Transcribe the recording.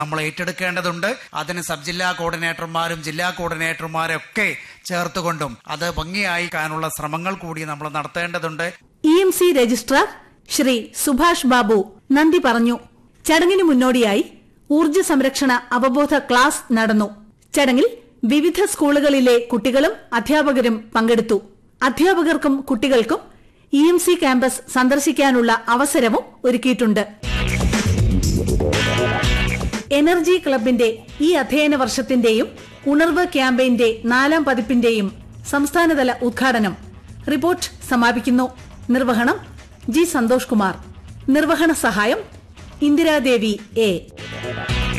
നമ്മൾ ഏറ്റെടുക്കേണ്ടതുണ്ട് അതിന് സബ് ജില്ലാ കോർഡിനേറ്റർമാരും ജില്ലാ കോർഡിനേറ്റർമാരും ഒക്കെ ചേർത്തുകൊണ്ടും അത് ഭംഗിയായിക്കാനുള്ള ശ്രമങ്ങൾ കൂടി നമ്മൾ നടത്തേണ്ടതുണ്ട് E M C registrar Shri Subhash Babu നന്ദി പറഞ്ഞു ചടങ്ങിന് മുന്നോടിയായി ഊർജ്ജ സംരക്ഷണ അവബോധ ക്ലാസ് നടന്നു ചടങ്ങിൽ വിവിധ സ്കൂളുകളിലെ കുട്ടികളും അധ്യാപകരും പങ്കെടുത്തു അധ്യാപകർക്കും കുട്ടികൾക്കും ഇ എം സി ക്യാമ്പസ് സന്ദർശിക്കാനുള്ള അവസരവും ഒരുക്കിയിട്ടുണ്ട് എനർജി ക്ലബിന്റെ ഈ അധ്യയന വർഷത്തിന്റെയും ഉണർവ് ക്യാമ്പയിന്റെ നാലാം പതിപ്പിന്റെയും സംസ്ഥാനതല ഉദ്ഘാടനം റിപ്പോർട്ട് സമാപിക്കുന്നു നിർവഹണം ജി സന്തോഷ് കുമാർ നിർവഹണ സഹായം ഇന്ദിരാദേവി എ